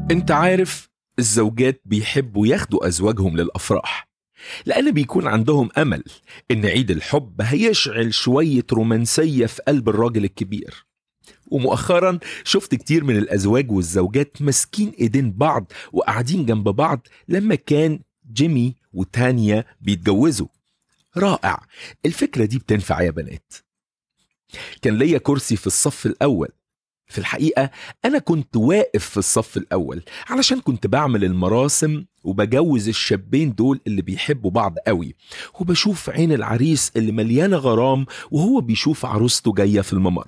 انت عارف الزوجات بيحبوا ياخدوا ازواجهم للافراح لان بيكون عندهم امل ان عيد الحب هيشعل شويه رومانسيه في قلب الراجل الكبير ومؤخرا شفت كتير من الازواج والزوجات ماسكين ايدين بعض وقاعدين جنب بعض لما كان جيمي وتانيا بيتجوزوا رائع الفكره دي بتنفع يا بنات كان ليا كرسي في الصف الاول في الحقيقة أنا كنت واقف في الصف الأول علشان كنت بعمل المراسم وبجوز الشابين دول اللي بيحبوا بعض قوي وبشوف عين العريس اللي مليانة غرام وهو بيشوف عروسته جاية في الممر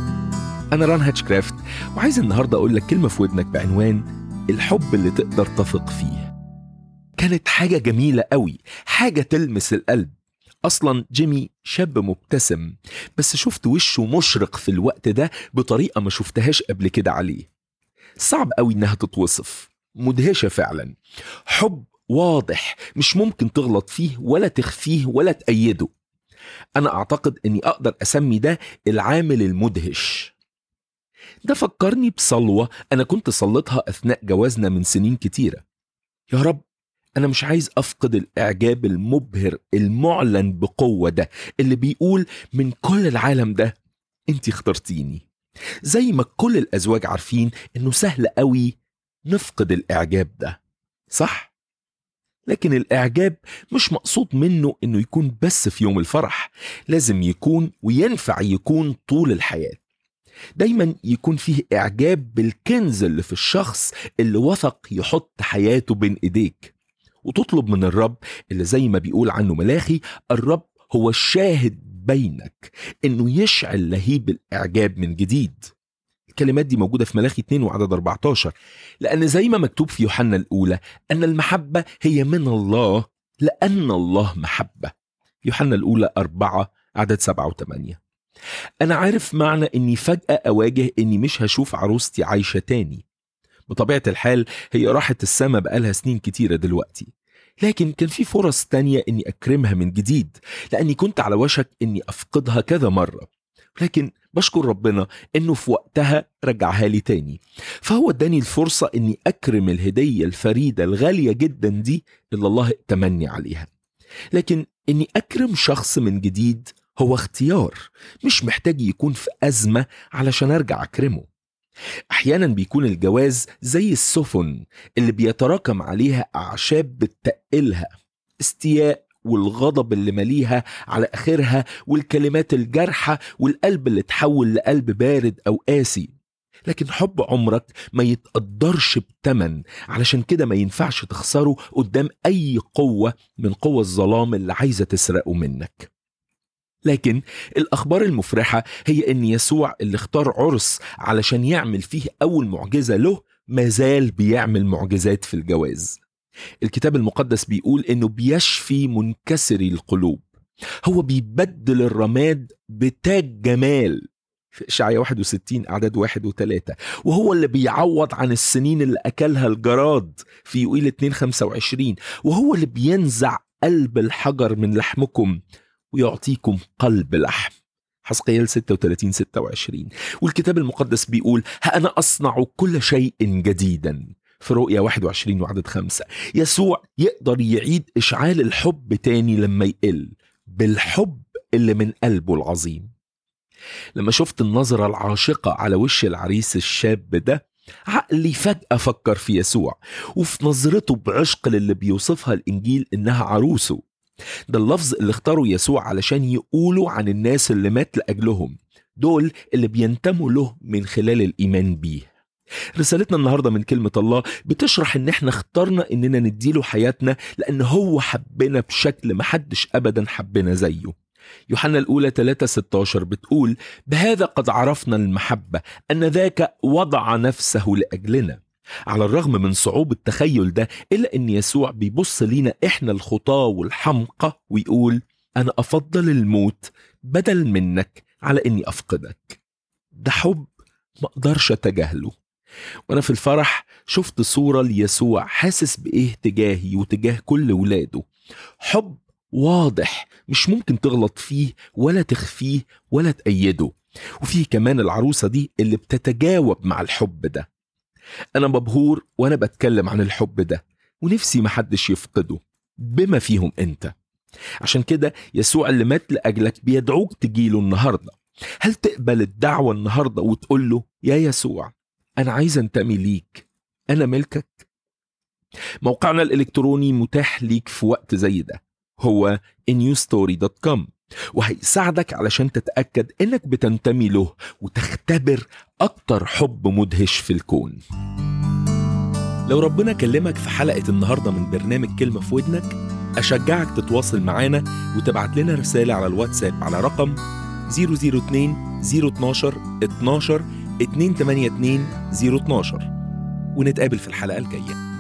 أنا ران هاتشكرافت وعايز النهاردة أقول لك كلمة في ودنك بعنوان الحب اللي تقدر تثق فيه كانت حاجة جميلة قوي حاجة تلمس القلب اصلا جيمي شاب مبتسم بس شفت وشه مشرق في الوقت ده بطريقه ما شفتهاش قبل كده عليه صعب قوي انها تتوصف مدهشه فعلا حب واضح مش ممكن تغلط فيه ولا تخفيه ولا تأيده انا اعتقد اني اقدر اسمي ده العامل المدهش ده فكرني بصلوة أنا كنت صليتها أثناء جوازنا من سنين كتيرة يا رب أنا مش عايز أفقد الإعجاب المبهر المعلن بقوة ده اللي بيقول من كل العالم ده أنت اخترتيني زي ما كل الأزواج عارفين إنه سهل قوي نفقد الإعجاب ده صح؟ لكن الإعجاب مش مقصود منه إنه يكون بس في يوم الفرح لازم يكون وينفع يكون طول الحياة دايما يكون فيه إعجاب بالكنز اللي في الشخص اللي وثق يحط حياته بين إيديك وتطلب من الرب اللي زي ما بيقول عنه ملاخي الرب هو الشاهد بينك انه يشعل لهيب الاعجاب من جديد الكلمات دي موجودة في ملاخي 2 وعدد 14 لأن زي ما مكتوب في يوحنا الأولى أن المحبة هي من الله لأن الله محبة يوحنا الأولى 4 عدد 7 و8 أنا عارف معنى إني فجأة أواجه إني مش هشوف عروستي عايشة تاني بطبيعة الحال هي راحت السما بقالها سنين كتيرة دلوقتي لكن كان في فرص تانية إني أكرمها من جديد لأني كنت على وشك إني أفقدها كذا مرة لكن بشكر ربنا إنه في وقتها رجعها لي تاني فهو اداني الفرصة إني أكرم الهدية الفريدة الغالية جدا دي اللي الله ائتمني عليها لكن إني أكرم شخص من جديد هو اختيار مش محتاج يكون في أزمة علشان أرجع أكرمه احيانا بيكون الجواز زي السفن اللي بيتراكم عليها اعشاب بتقلها استياء والغضب اللي مليها على اخرها والكلمات الجارحه والقلب اللي تحول لقلب بارد او قاسي لكن حب عمرك ما يتقدرش بتمن علشان كده ما ينفعش تخسره قدام اي قوه من قوى الظلام اللي عايزه تسرقه منك لكن الأخبار المفرحة هي أن يسوع اللي اختار عرس علشان يعمل فيه أول معجزة له مازال بيعمل معجزات في الجواز الكتاب المقدس بيقول أنه بيشفي منكسري القلوب هو بيبدل الرماد بتاج جمال في إشعياء 61 أعداد واحد وثلاثة وهو اللي بيعوض عن السنين اللي أكلها الجراد في يوئيل 2 25 وهو اللي بينزع قلب الحجر من لحمكم ويعطيكم قلب لحم حسقيال 36 26 والكتاب المقدس بيقول ها أنا أصنع كل شيء جديدا في رؤيا 21 وعدد خمسة يسوع يقدر يعيد إشعال الحب تاني لما يقل بالحب اللي من قلبه العظيم لما شفت النظرة العاشقة على وش العريس الشاب ده عقلي فجأة فكر في يسوع وفي نظرته بعشق للي بيوصفها الإنجيل إنها عروسه ده اللفظ اللي اختاره يسوع علشان يقولوا عن الناس اللي مات لأجلهم دول اللي بينتموا له من خلال الإيمان بيه رسالتنا النهارده من كلمة الله بتشرح ان احنا اخترنا اننا نديله حياتنا لان هو حبنا بشكل محدش ابدا حبنا زيه يوحنا الأولى 3 16 بتقول بهذا قد عرفنا المحبة أن ذاك وضع نفسه لأجلنا على الرغم من صعوبة التخيل ده إلا أن يسوع بيبص لينا إحنا الخطاة والحمقى ويقول أنا أفضل الموت بدل منك على إني أفقدك ده حب ما أقدرش أتجاهله وأنا في الفرح شفت صورة ليسوع حاسس بإيه تجاهي وتجاه كل ولاده حب واضح مش ممكن تغلط فيه ولا تخفيه ولا تأيده وفيه كمان العروسة دي اللي بتتجاوب مع الحب ده أنا مبهور وأنا بتكلم عن الحب ده ونفسي محدش يفقده بما فيهم أنت عشان كده يسوع اللي مات لأجلك بيدعوك تجيله النهاردة هل تقبل الدعوة النهاردة وتقول له يا يسوع أنا عايز أنتمي ليك أنا ملكك موقعنا الإلكتروني متاح ليك في وقت زي ده هو newstory.com وهيساعدك علشان تتأكد إنك بتنتمي له وتختبر أكتر حب مدهش في الكون لو ربنا كلمك في حلقة النهاردة من برنامج كلمة في ودنك أشجعك تتواصل معانا وتبعت لنا رسالة على الواتساب على رقم 002 012 12 282 012 ونتقابل في الحلقة الجاية